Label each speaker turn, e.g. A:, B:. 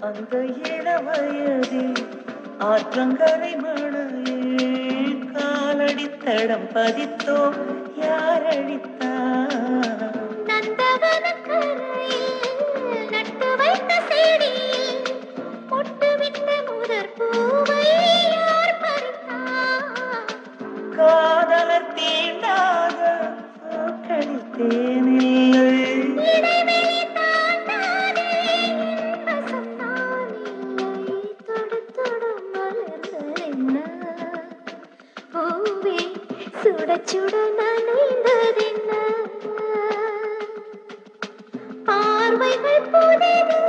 A: அந்த இளவயதில் ஆற்றங்கரை மழையில் காலடி தடம் பதித்தோம் யார் அழித்தார்
B: நந்தவனக்கரையில் நட்டு வைத்த செடியில் பொட்டுவிட்ட முதற் பூவை யார் பறித்தார்?
A: காதலர் தீண்டாத பூக்களில் தேனில்லை
B: இடைவெளி தாண்டாதே இன்பசத்தான் இல்லை. தொடு தொடு மலர்ந்ததென்ன? பூவே சுட சுட நனைந்ததென்ன பார்வைகள் புதிது